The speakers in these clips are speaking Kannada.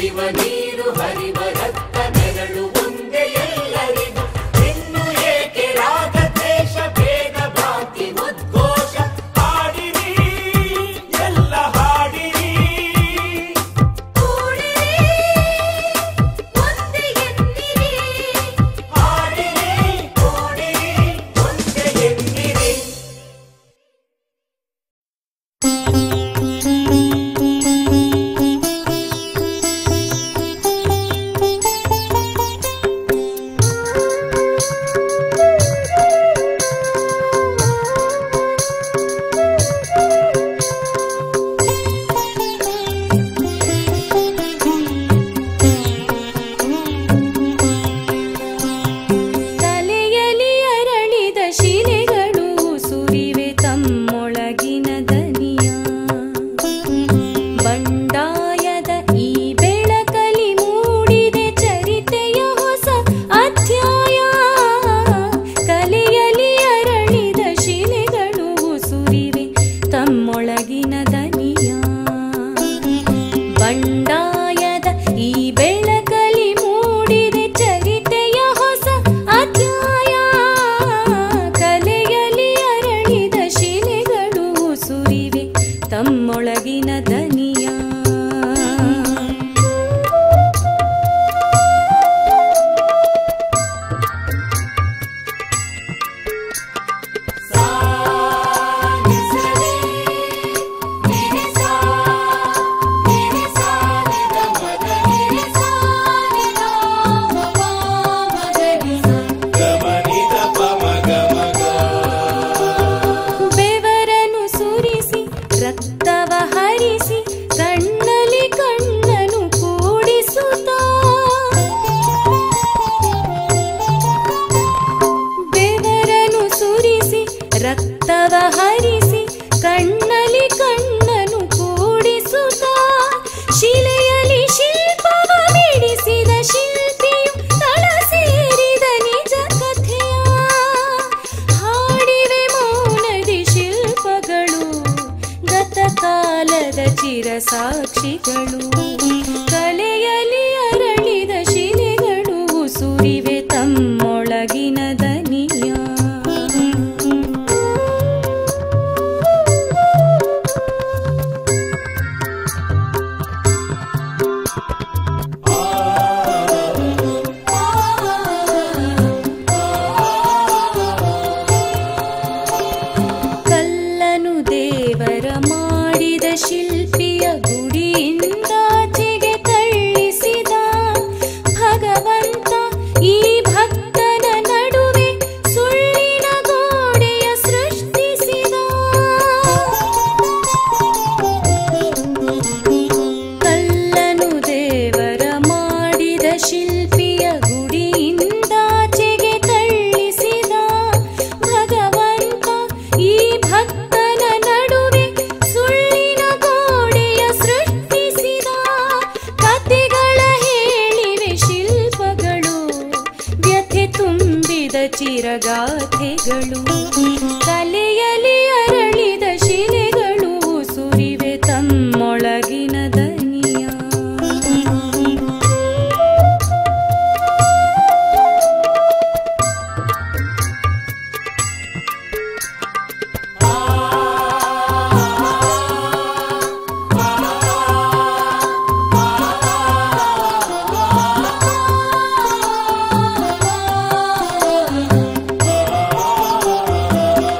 ಕುಡಿವ ನೀರು ಹರಿವ ರಕ್ತ ನೆರಳು ಒಂದೇ ಎಲ್ಲರಿಗೂ ಇನ್ನು ಏಕೆ ರಾಗ ದ್ವೇಷ ಭೇದ ಭ್ರಾಂತಿ ಉದ್ಘೋಷ ಹಾಡಿರಿ ಎಲ್ಲ ಹಾಡಿರಿ ಹಾಡಿರಿ ಕೂಡಿರಿ ಒಂದೇ ಎನ್ನಿರಿ ತಲೆಯಲಿ ಅರಳಿದ ಶಿಲೆಗಳು ಸುರಿವೆ ತಮ್ಮೊಳಗಿನ ದನಿಯ ಬಂಡಾಯದ ಈ ಬೆಳಕಲಿ ಮೂಡಿದೆ ಚರಿತೆಯ ಹೊಸ ಅಧ್ಯಾಯ ಕಲೆಯಲಿ ಅರಳಿದ ಶಿಲೆಗಳು ಸುರಿವೆ ತಮ್ಮೊಳಗಿನ ದನಿಯ ಬಂಡಾಯದ ಈ ಬೆಳಕಲಿ ಮೂಡಿದೆ ಚರಿತೆಯ ಹೊಸ ಅಧ್ಯಾಯ ಕಲೆಯಲಿ ಅರಳಿದ ಶಿಲೆಗಳು ಸುರಿವೆ ತಮ್ಮೊಳಗಿನ ದನಿಯ ಬೆವರನು ಸುರಿಸಿ ರಕ್ತವ ಹರಿಸಿ ಕಣ್ಣಲಿ ಕಣ್ಣನು ಕೂಡಿಸುತ್ತಾ ಬೆವರನು ಸುರಿಸಿ ರಕ್ತವ ಹರಿಸಿ ಕಣ್ಣಲಿ ಕಣ್ಣನು ಕೂಡಿಸುತ್ತಾ ಶಿಲೆಯಲಿ ಶಿಲ್ಪವ ಬಿಡಿಸಿದ ಶಿಲ್ಪಿಯು ತಳ ಸೇರಿದ ನಿಜ ಕಥೆಯ ಹಾಡಿವೆ ಮೌನದಿ ಶಿಲ್ಪಗಳು ಗತಕಾಲದ ಚಿರಸಾಕ್ಷಿಗಳು ಕಲೆಯಲಿ ಅರಳಿದ ಶಿಲೆಗಳು ಸುರಿವೆ ತಮ್ಮೊಳಗಿನ ದನಿಯ ಕಲ್ಲನು ದೇವರ ಮಾಡಿದ ಶಿಲ್ಪಿಯ ಗುಡಿಯಿಂದಾಚೆಗೆ ತಳ್ಳಿಸಿದ ಭಗವಂತ ಈ ಭಕ್ತನ ನಡುವೆ ಸುಳ್ಳಿನ ಗೋಡೆಯ ಸೃಷ್ಟಿಸಿದ ಕಲ್ಲನು ದೇವರ ಮಾಡಿದ ಶಿಲ್ಪಿಯ ಗುಡಿಯಿಂದಾಚೆಗೆ ತಳ್ಳಿಸಿದ ಭಗವಂತ ಈ ಭಕ್ತನ ನಡುವೆ ಸುಳ್ಳಿನ ಗೋಡೆಯ ಸೃಷ್ಟಿಸಿದ ಕತೆಗಳ ಹೇಳಿವೆ ಶಿಲ್ಪಗಳು ವ್ಯಥೆ ತುಂಬಿದ ಚಿರಗಾಥೆಗಳು ಕಲೆಯಲಿ ಅರಳಿದ ಶಿಲೆಗಳು ಸುರಿವೆ ತಮ್ಮೊಳಗಿನ ದನಿಯ ಆ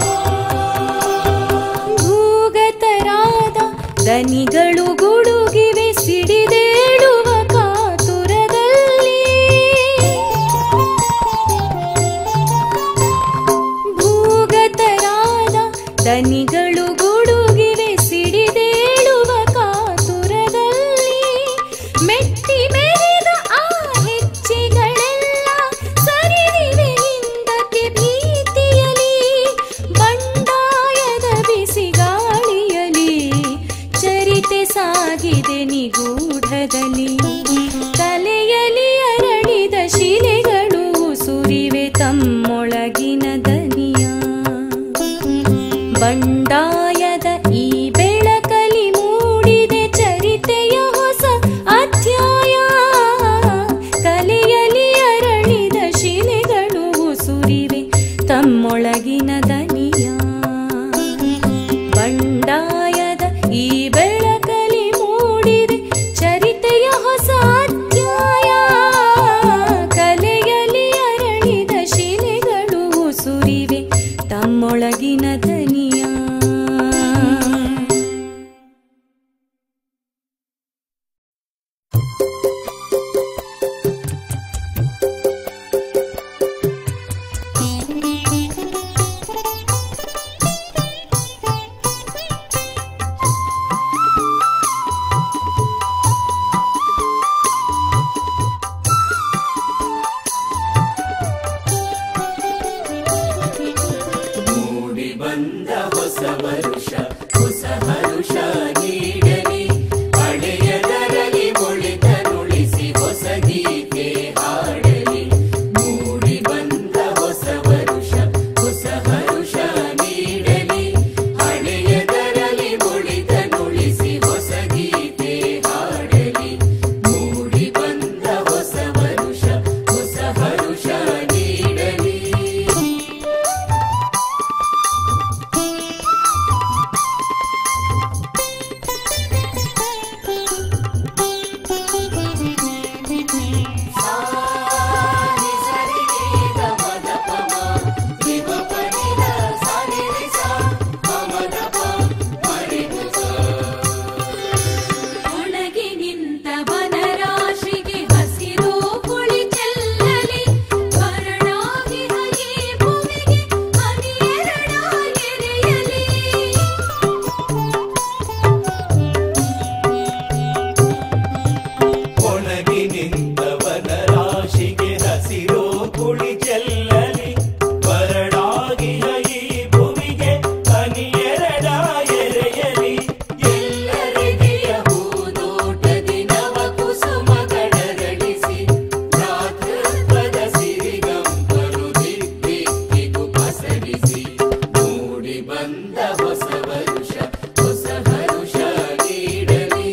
ಹರಡಿ ನಿಂತವನ ರಾಶಿಗೆ ಹಸಿರೋ ಕುಳಿ ಚೆಲ್ಲಲಿ ಬರಡಾಗಿಯ ಈ ಭುವಿಗೆ ಹನಿಯೆರಡ ಎರೆಯಲಿ ಎಲ್ಲರಿಗೆಯ ಹೂದೋಟದಿ ನವ ಕುಸುಮಗಳರಳಿಸಿ ಭ್ರಾತೃತ್ವದ ಸಿರಿಗಂಪರು ದಿಕ್ಕಿಗೂ ಪಸರಿಸಿ ಮೂಡಿ ಬಂದ ಹೊಸ ವರುಷ ಹೊಸ ಹರುಷ ನೀಡಲಿ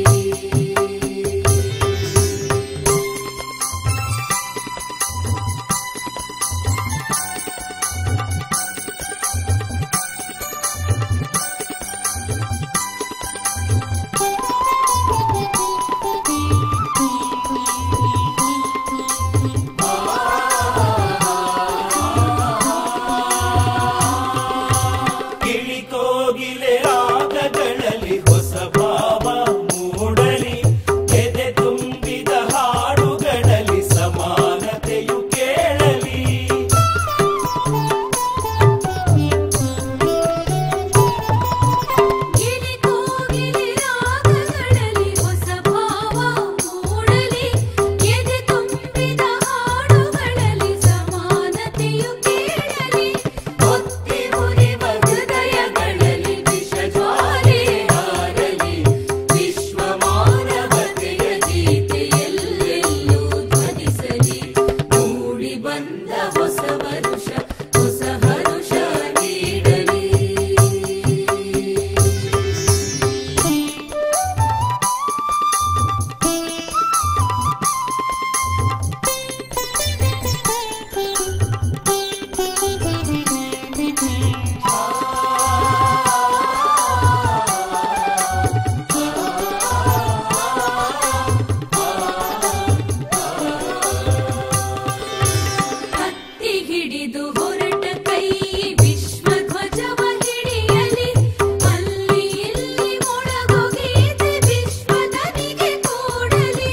ಕಿಳಿಕೋಗಿಲೆ ರಾಗಗಳಲ್ಲಿ ಹೊಸ ಭಾವ ಮೂಡಲಿ ಎದೆ ತುಂಬಿದ ಹಾಡುಗಳಲ್ಲಿ ಸಮಾನತೆಯು ಕೇಳಲಿ ಗಿಳಿ ಕೋಗಿಲೆ ರಾಗಗಳಲ್ಲಿ ಹೊಸ ಭಾವ ಮೂಡಲಿ ಎದೆ ತುಂಬಿದ ಹಾಡುಗಳಲ್ಲಿ ಸಮಾನತೆಯು ಕೇಳಲಿ ಭಕ್ತಿ ಮುರಿವ ಹೃದಯಗಳಲ್ಲಿ ವಿಷ ಜ್ವಾಲೆ ಹಾರಲಿ ವಿಶ್ವ ಮಾನವತೆಯ ಗೀತೆ ಎಲ್ಲೆಲ್ಲೂ ಧ್ವನಿಸಲಿ ಮೂಡಿ ಬಂದ ಹೊಸ ವರುಷ ಹೊಸ ಹರುಷ ನೀಡಲಿ ಹತ್ತಿ ಹಿಡಿದು ಹೊರಟ ಕೈ ವಿಶ್ವಧ್ವಜವ ಹಿಡಿಯಲಿ ಅಲ್ಲಿ ಇಲ್ಲಿ ಮೊಳಗುಗೀತೆ ವಿಶ್ವದನಿಗೆ ಕೂಡಲಿ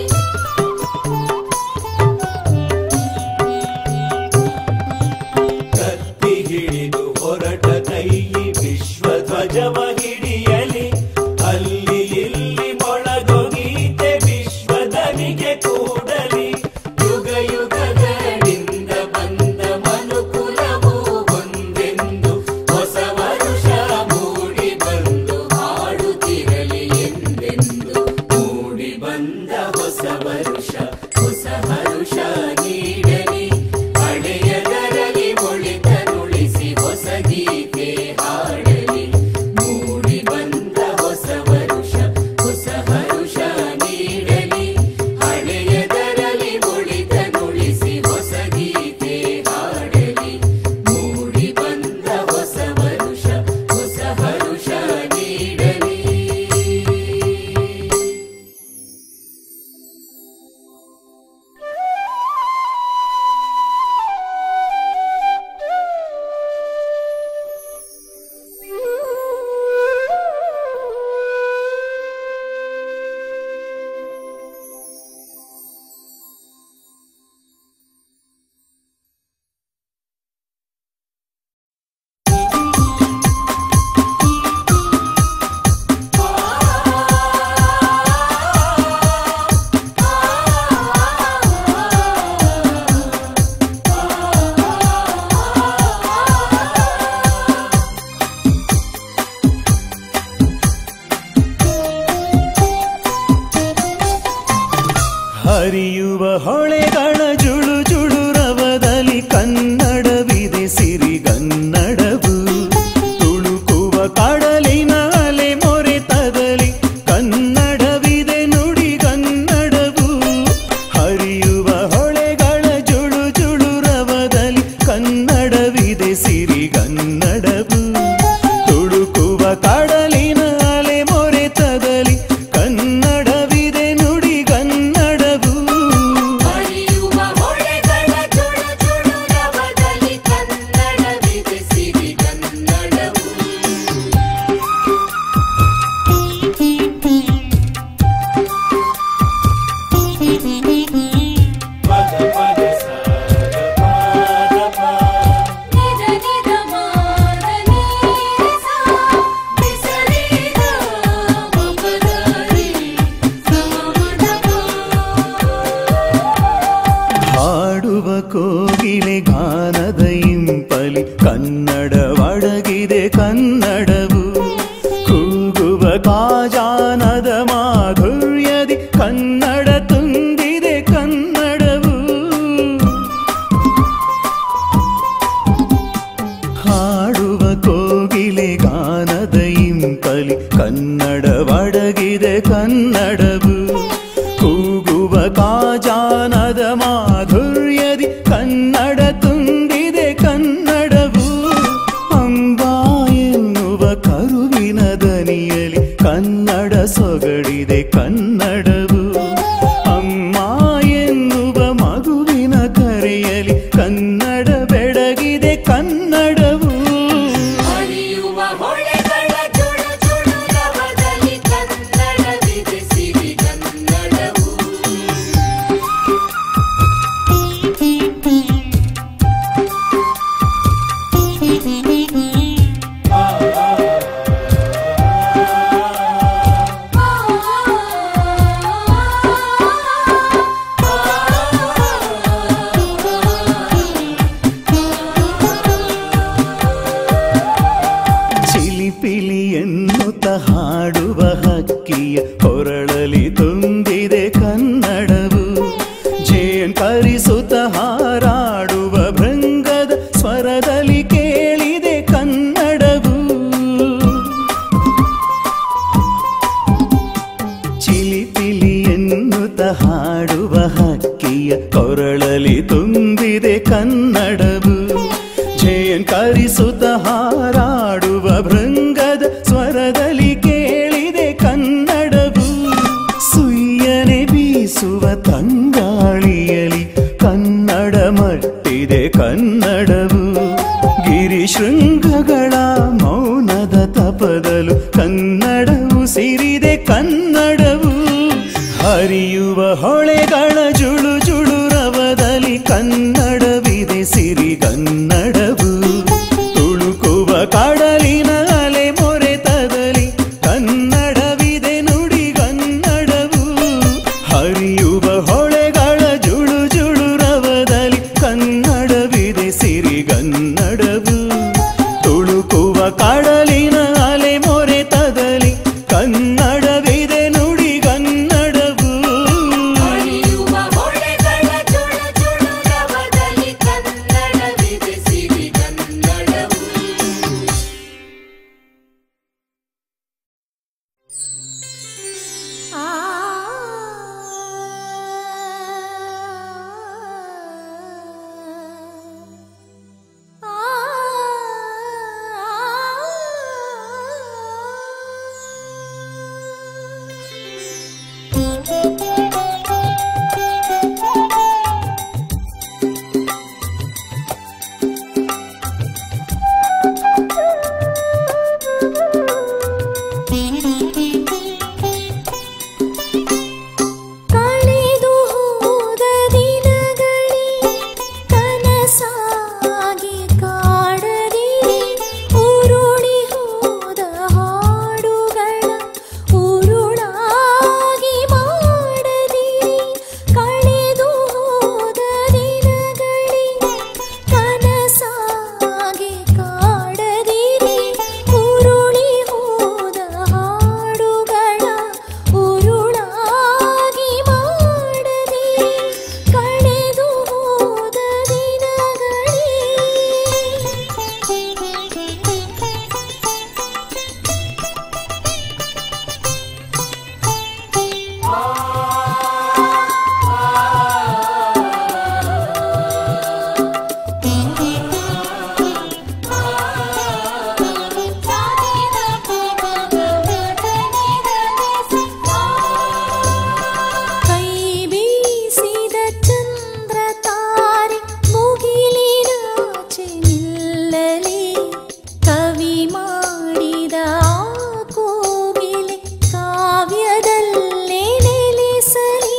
ಕತ್ತಿ ಹಿಡಿದು ಹೊರಟ ಕೈ ವಿಶ್ವಧ್ವಜವ ಹಿಡಿಯಲಿ ಅಲ್ಲಿ ಇಲ್ಲಿ ಮೊಳಗೊಗೀತೆ ವಿಶ್ವದನಿಗೆ ಕೂಡಲಿ ಯುಗ ಯುಗಗಳಿಂದ ಬಂದ ಮನುಕುಲವು ಒಂದೆಂದು ಹೊಸ ವರುಷ ಮೂಡಿ ಬಂದು ಹಾಡುತ್ತಿರಲಿ ಎಂದೆಂದು ಮೂಡಿ ಬಂದ ಹೊಸ ವರುಷ ಹೊಸ ಹರುಷ ನೀಡಲಿ ಹಳೆಯದರಲ್ಲಿ ಒಳಿತ ನುಳಿಸಿ ಹೊಸ ಗೀತೆ ಹಾಡಲಿ ಮೂಡಿ ಬಂದ ಹೊಸ ವರುಷ ಹೊಸ ಹರುಷ ನೀಡಲಿ ಹಳೆಯದರಲ್ಲಿ ಒಳಿತ ನುಳಿಸಿ ಹೊಸ ಗೀತೆ ಹಾಡಲಿ ಮೂಡಿ ಬಂದ ಹೊಸ ವರುಷ ಹೊಸ ಹರುಷ ನೀಡಲಿ ಹರಿಯುವ ಹೊಳೆಗಳ ಜುಳು ಜುಳು ರವದಲ್ಲಿ ಕನ್ನಡವಿದೆ ಸಿರಿಗನ್ನಡವು ತುಳುಕುವ ಕಡಲಿನ ಅಲೆ ಮೊರೆತದಲ್ಲಿ ಕನ್ನಡವಿದೆ ನುಡಿಗನ್ನಡವು ಹರಿಯುವ ಹೊಳೆಗಳ ಜುಳು ಜುಳು ರವದಲ್ಲಿ ಕನ್ನಡವಿದೆ ಸಿರಿಗನ್ನಡವು ತುಳುಕುವ ಕಡಲಿನ ಅಲೆ ಮೊರೆತದಲ್ಲಿ ಕನ್ನಡವಿದೆ ನುಡಿಗನ್ನಡವು ಹರಿಯುವ ಹೊಳೆ ಜಾನದ ಮಾಧುರ್ಯದಿ ಕನ್ನಡ ತುಂಬಿದೆ ಕನ್ನಡವು ಅಂಬ ಎನ್ನುವ ಕರುವಿನ ದನಿಯಲಿ ಕನ್ನಡ ಸೊಗಡಿದೆ ಕನ್ನಡವು ಅಮ್ಮ ಎನ್ನುವ ಮಗುವಿನ ಕರೆಯಲಿ ಕನ್ನಡ ಬೆಳಗಿದೆ ಕನ್ನಡವು ಹರಿಯುವ ಹೊಳೆಗಳ ಜುಳು ಜುಳು ರವದಲ್ಲಿ ಕನ್ನಡವಿದೆ ಸಿರಿ ಕನ್ನಡವು ಚಿಲಿಪಿಲಿ ಎನ್ನುತ್ತ ಹಾಡುವ ಹಕ್ಕಿಯ ಹೊರಳಲಿ ತುಂಬಿದೆ ಕನ್ನಡವು ಜೇಂಕರಿಸುತ್ತ ಹಾರಾಡುವ ಭೃಂಗದ ಸ್ವರದಲ್ಲಿ ಕೇಳಿದೆ ಕನ್ನಡವು ಚಿಲಿಪಿಲಿ ಎನ್ನುತ್ತ ಹಾಡುವ ಹಕ್ಕಿಯ ಕೊರಳಲಿ ತುಂಬಿದೆ ಕನ್ನಡವು ಜೇಂಕರಿಸುತ್ತ ಹಾರಾಡುವ ಭೃಂಗದ ಸ್ವರದಲ್ಲಿ ಕೇಳಿದೆ ಕನ್ನಡವು ಸುಯ್ಯನೆ ಬೀಸುವ ತಂಗಾಳಿಯಲಿ ಕನ್ನಡ ಮಟ್ಟಿದೆ ಕನ್ನಡವು ಗಿರಿ ಶೃಂಗಗಳ ಮೌನದ ತಪದಲು ಕನ್ನಡವು ಸಿರಿದೆ ಕನ್ನಡವು ಹರಿಯುವ ಹೊಳೆಗಳ ಜುಳು ಜುಳು ರವದಲ್ಲಿ ಕನ್ನಡವಿದೆ ಸಿರಿ ಕನ್ನಡವು ತುಳುಕುವ ಕಡಲಿನ ಅಲೆ ಮೊರೆತದಲ್ಲಿ ಕನ್ನಡವಿದೆ ನುಡಿ ಕನ್ನಡವು ಹರಿಯುವ ಹೊಳೆಗಳ ಜುಳು ಜುಳು ರವದಲ್ಲಿ ಕನ್ನಡವಿದೆ ಸಿರಿ ಕನ್ನಡವು ತುಳುಕುವ ಕಡಲಿನ ಅಲೆ ಮೊರೆತದಲ್ಲಿ ಕನ್ನಡವಿದೆ ನುಡಿ ಕನ್ನಡವು ಹರಿಯುವ ಹೊಳೆಗಳ ಜುಳು ಜುಳು ರವದಲ್ಲಿ ಕನ್ನಡವಿದೆ ಸಿರಿ ಕನ್ನಡವು ಕಳೆದು ಹೋದ ದಿನಗಳೇ ಕನಸಾಗಿ ಕಾಡದಿರಿ ಉರುಳಿ ಹೋದ ಹಾಡುಗಳ ಉರುಳಾಗಿ ಮಾಡದಿರಿ ಕಳೆದು ಹೋದ ದಿನಗಳೇ ಕನಸಾಗಿ ಕಾಡದಿರಿ ಉರುಳಿ ಹೋದ ಹಾಡುಗಳ ಉರುಳಾಗಿ ಮಾಡದಿರಿ ಕಳೆದು ಹೋದ ದಿನಗಳೇ ಕೈ ಬೀಸಿದ ಚಂದ್ರ ತಾರೆ ಮುಗಿಲಿನಾಚೆ ನಿಲ್ಲಲಿ ಕವಿ ಮಾಡಿದ ಆ ಕೋಗಿಲೆ ಕಾವ್ಯದಲ್ಲೇ ನೆಲೆಸಲಿ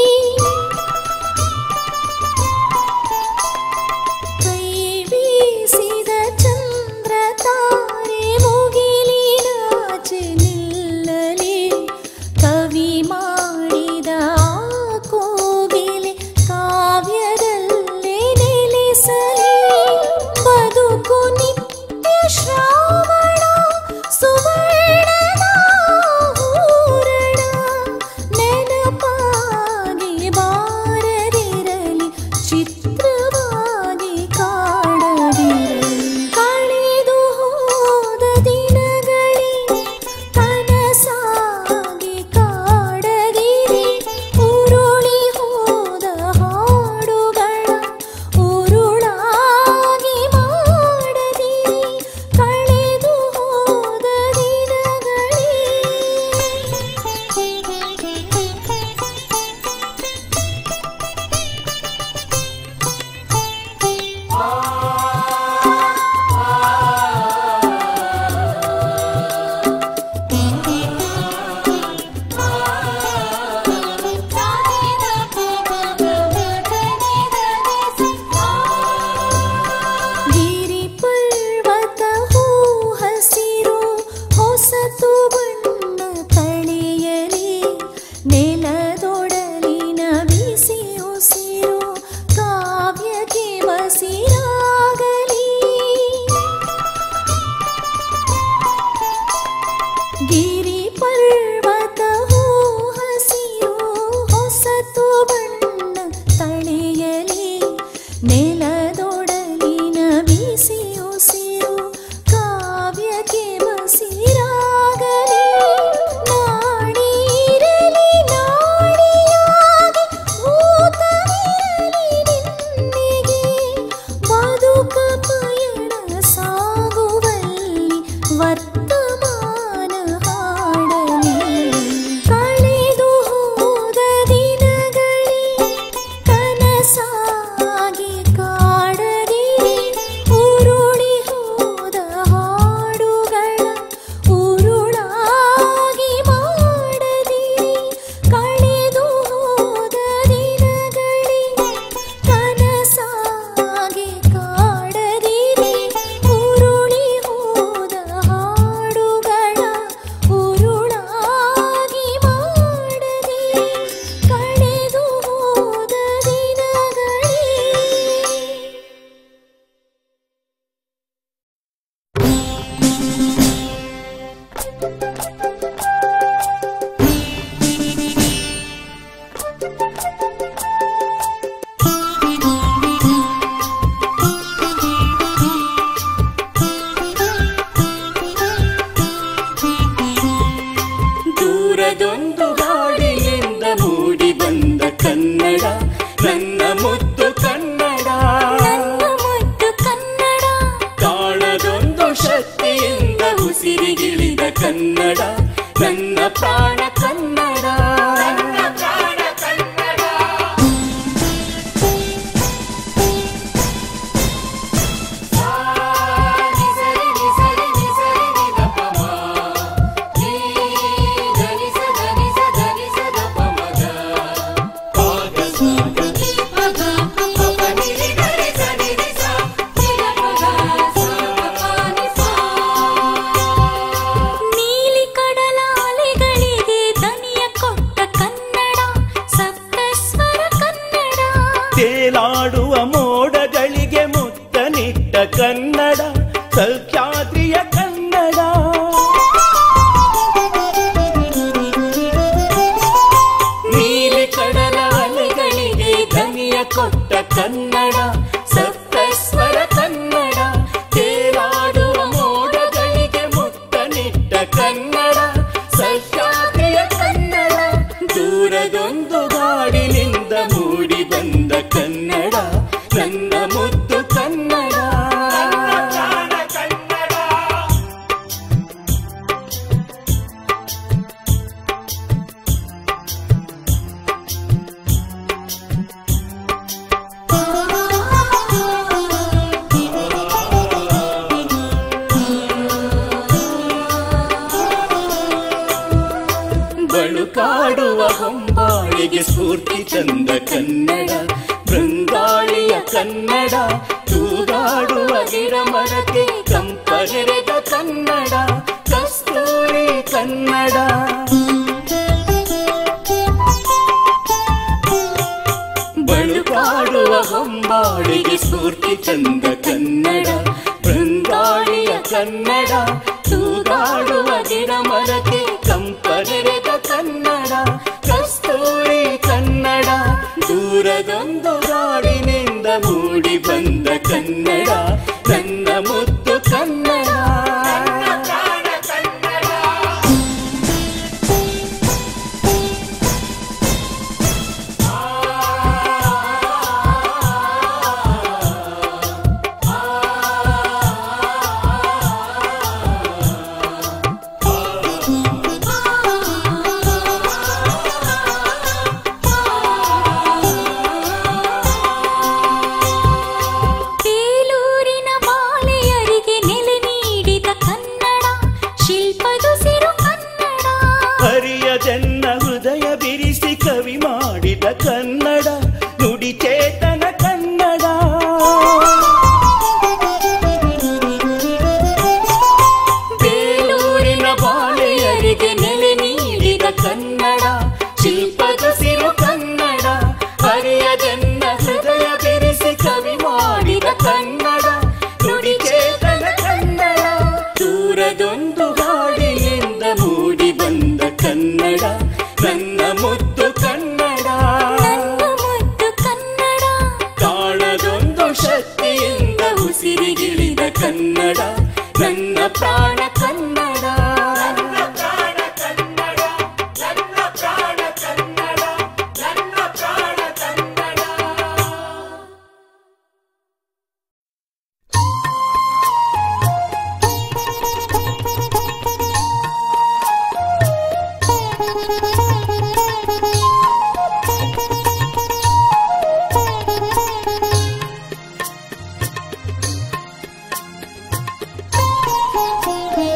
ಕೈ ಬೀಸಿದ ಚಂದ್ರ ತಾರೆ ಮುಗಿಲಿನಾಚೆ ನಿಲ್ಲಲಿ ಕವಿ ಮಾಡಿದ ಆ ಕೋಗಿಲೆ ಕಾವ್ಯದಲ್ಲೇ ನೆಲೆಸಲಿ ಬದುಕು ನಿತ್ಯ ಶ್ರಾವಣ ಸುವರ್ಣದ ಹೂರಣ ನೆನಪಾಗಿ ಬಾರದಿರಲಿ ಚಿತ್ರವಾಗಿ ಕಾಡದಿರಲಿ ಕಳೆದು ಹೋದ ದಿನಗಳೇ ಕನಸಾಗಿ ಕಾಡದಿರಿ ಉರುಳಿ ಹೋದ ತೇಲಾಡುವ ಮೋಡಗಳಿಗೆ ಮುತ್ತನಿಟ್ಟ ಕನ್ನಡ ಸಹ್ಯಾದ್ರಿಯ ಕನ್ನಡ ನೀಲಿ ಕಡಲ ಅಲೆಗಳಿಗೆ ಧನಿಯ ಕೊಟ್ಟ ಕನ್ನಡ ಸಪ್ತಸ್ವರ ಕನ್ನಡ ತೇಲಾಡುವ ಮೋಡಗಳಿಗೆ ಮುತ್ತನಿಟ್ಟ ಕನ್ನಡ ಸಹ್ಯಾದ್ರಿಯ ಕನ್ನಡ ದೂರದೊಂದು ಗಾಡಿನಿಂದ ಮೂಡಿ ಬಂದ ಕನ್ನಡ ನನ್ನ ಮುದ್ದು ಕನ್ನಡ ಬಳುಕಾಡುವ ಹೊಂಬಾಳಿಗೆ ಸ್ಫೂರ್ತಿ ತಂದ ಕನ್ನಡ ಬೃಂದಾಳಿಯ ಕನ್ನಡ ತೂಗಾಡುವ ಗಿಡ ಮರಕ್ಕೆ ಕಂಪಗೆರೆದ ಕನ್ನಡ ಕಸ್ತೂರಿ ಕನ್ನಡ ಬಳುಕಾಡುವ ಹೊಂಬಾಳಿಗೆ ಸ್ಫೂರ್ತಿ ತಂದ ಕನ್ನಡ ಬೃಂದಾಳಿಯ ಕನ್ನಡ ತೂಗಾಡುವ ಗಿಡ ಮರಕ್ಕೆ ಕಂಪಗೆರೆದ ಕನ್ನಡ ಕಸ್ತೂರಿ ಕನ್ನಡ ದೂರದೊಂದು ಗಾಡಿನಿಂದ ಮೂಡಿ ಬಂದ ಕನ್ನಡ ನನ್ನ ಮುದ್ದು ಕನ್ನಡ ಬೇಲೂರಿನ ಬಾಲೆಯರಿಗೆ ನೆಲೆ ನೀಡಿದ ಕನ್ನಡ ಶಿಲ್ಪದುಸಿರು ಕನ್ನಡ ಹರಿಯದೆನ್ನ ಹೃದಯ ಬಿರಿಸಿ ಕವಿ ಮಾಡಿದ ಕನ್ನಡ ನುಡಿ ಚೇತನ ಕನ್ನಡ ಬೇಲೂರಿನ ಬಾಳೆಯರಿಗೆ ನೆಲೆ ನೀಡಿದ ಕನ್ನಡ ಶಿಲ್ಪದುಸಿರು ಕನ್ನಡ ಹರಿಯದೆನ್ನ ಹೃದಯ ಬಿರಿಸಿ ಕವಿ ಮಾಡಿದ ಕನ್ನಡ ನುಡಿ ಚೇತನ ಕನ್ನಡ ದೂರದೊಂದು ಗಾಡಿಯಿಂದ ಮೂಡಿ ಬಂದ ಕನ್ನಡ ನನ್ನ ಮುದ್ದು ಕನ್ನಡ ನನ್ನ ಮುದ್ದು ಕನ್ನಡ ಕಾಣದೊಂದು ಶಕ್ತಿಯಿಂದ ಉಸಿರಿಗಿಳಿದ ಕನ್ನಡ ನನ್ನ ಪ್ರಾಣ ಕನ್ನಡ Thank you.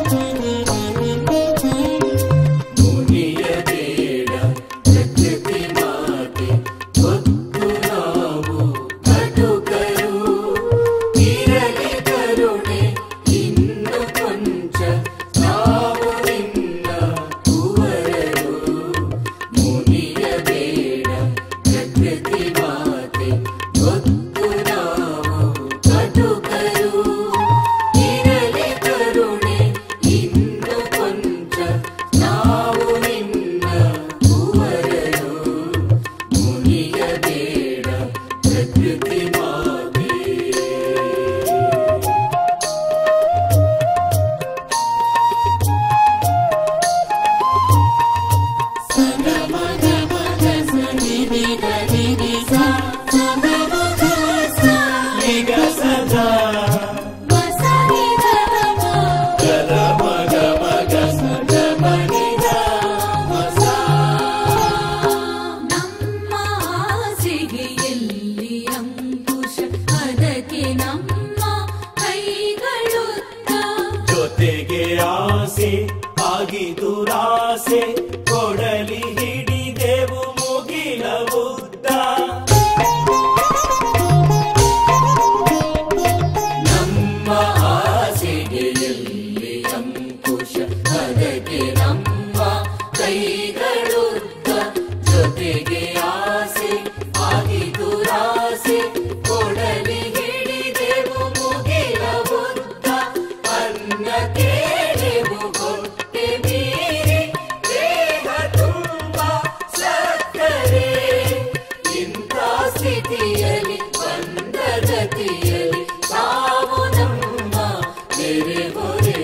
ಸ್ಥಿತಿಯಲಿ ಬಂದ ಗತಿಯಲಿ ಸಾವು ನಮ್ಮ ನೆರೆಹೊರೆ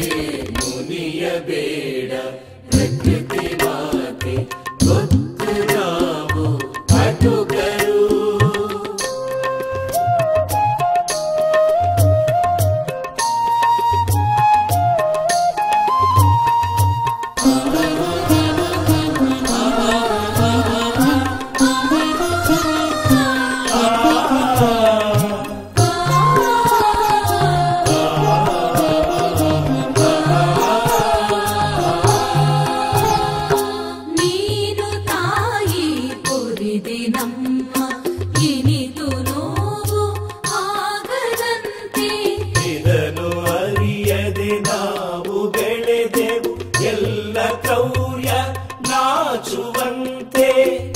ಮುನಿಯಬೇಡ ಪ್ರಕೃತಿ ಮಾತೆ ಗೊತ್ತು ನಾವು ಕಟುಕರು ನೀನು ತಾಯಿ ಕೊರಿದೆ ನಮ್ಮ ಇನಿತು ನೋವು ಆಗದಂತೆ ಇದನ್ನು ಅರಿಯದೆ ನಾವು ಬೆಳೆದೆವು ಎಲ್ಲ ಕ್ರೌರ್ಯ ನಾಚುವಂತೆ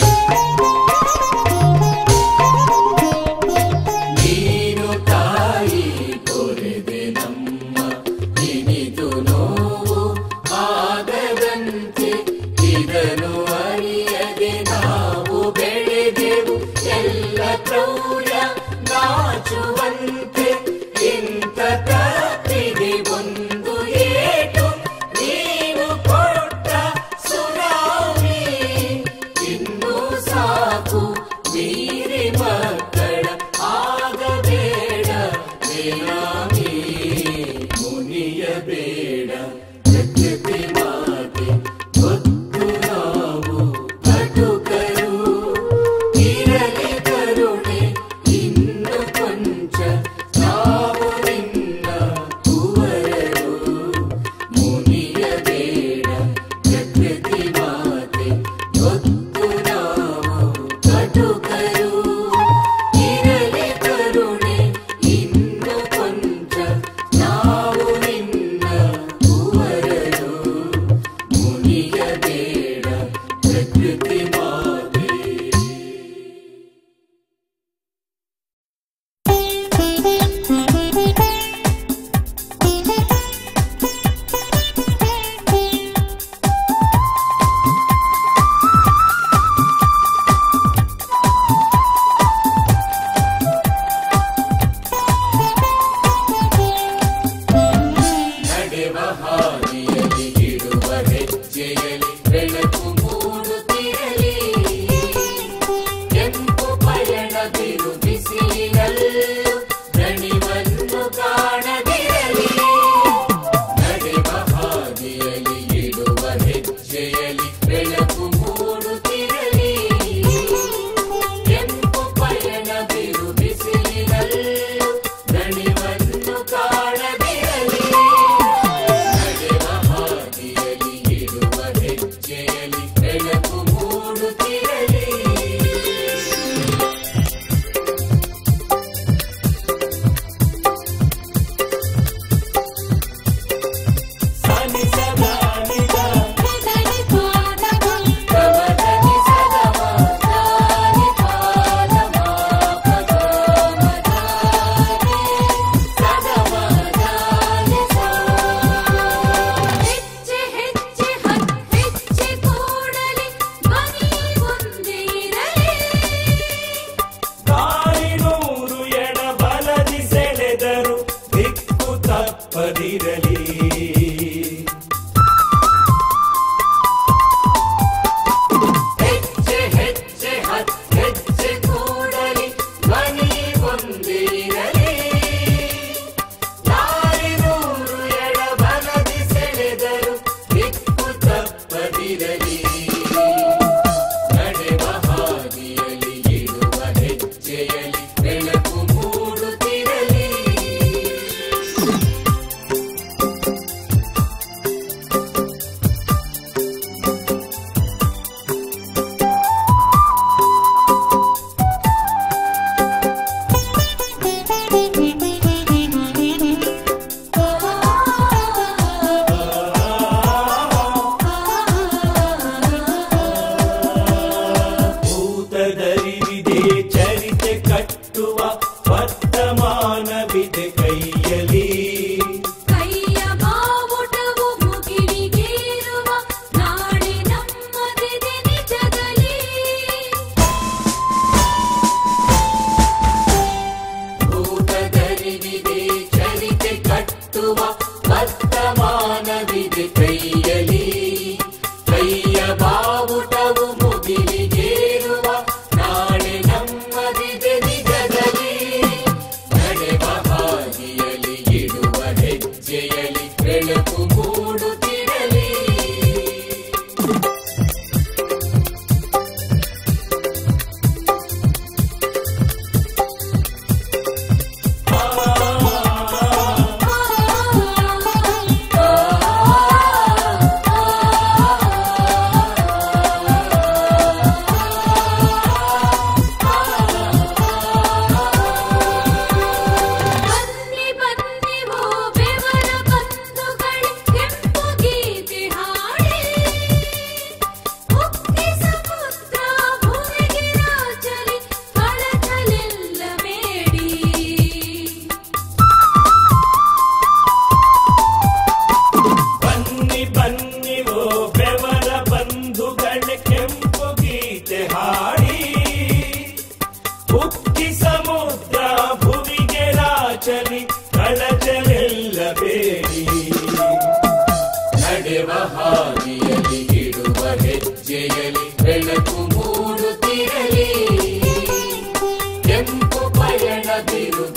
ನೀನು ತಾಯಿ ಕೊರೆದೆ ನಮ್ಮ ಇನಿದು ನೋವು ಆಗದಂತೆ ಇದನ್ನು ಅರಿಯದೆ ನಾವು ಬೆಳೆದೆವು ಎಲ್ಲ ಕ್ರೌರ್ಯ ನಾಚುವಂತೆ ಇಂಥ ತಪ್ಪಿಗೆ ಒಂದು ಏಟು ನೀನು ಕೊಟ್ಟ ಸುನಾಮಿ ಇನ್ನು ಸಾಕು ಮೀರಿ ಮಕ್ಕಳ ಆಗಬೇಡ ಬೇನಾಮಿ ಮುನಿಯಬೇಡ ಪ್ರಕೃತಿ ಮಾತೆ ಗೊತ್ತು ನಾವು ಕಟುಕರು ಇರಲಿ ಕರುಣೆ ಇನ್ನು ಕೊಂಚ ನಾವು ನಿನ್ನ ಕುವರರು ಮುನಿಯಬೇಡ ಪ್ರಕೃತಿ ಮಾತೆ ಗೊತ್ತು ನಾವು ಕಟುಕರು ಇರಲಿ ಕರುಣೆ ಇನ್ನು ಕೊಂಚ ನಾವು ನಿನ್ನ ಕುವರರು ಮುನಿಯಬೇಡ ಪ್ರಕೃತಿ ಮಾತೆ ನಡೆವ ಹಾದಿಯಲ್ಲಿ ಇಡುವ ಹೆಜ್ಜೆಯಲ್ಲಿ ಬೆಳಕು ಮೂಡುತ್ತಿರಲಿ ಕೆಂಪು ಪಯಣ ಬಿರು ಬಿಸಿಲಿನಲ್ಲೂ ದಣಿವನ್ನು ಕಾಣದಿರಲಿ ನಡೆವ ಹಾದಿಯಲ್ಲಿ ಇಡುವ ಹೆಜ್ಜೆಯಲ್ಲಿ ಬೆಳಕು ಮೂಡುತ್ತಿರಲಿ ಕೆಂಪು ಪಯಣ ಬಿರು ಬಿಸಿಲಿನಲ್ಲೂ ದಣಿವನ್ನು ಕಾಣದಿರಲಿ ನಡೆವ ಹಾದಿಯಲ್ಲಿ ಇರುವ ಹೆಜ್ಜೆಯಲ್ಲಿ ಬೆಳಕು ಮೂಡುತ್ತಿರಲಿ ಉಕ್ಕಿ ಸಮುದ್ರ ಭುವಿಗೆ ರಾಚಲಿ ಕಳಚಲೆಲ್ಲ ಬೇಡಿ ನಡೆವ ಹಾದಿಯಲ್ಲಿ ಇಡುವ ಹೆಜ್ಜೆಯಲ್ಲಿ ಬೆಳಕು ಮೂಡುತ್ತಿರಲಿ ಕೆಂಪು ಪಯಣ ಬಿರು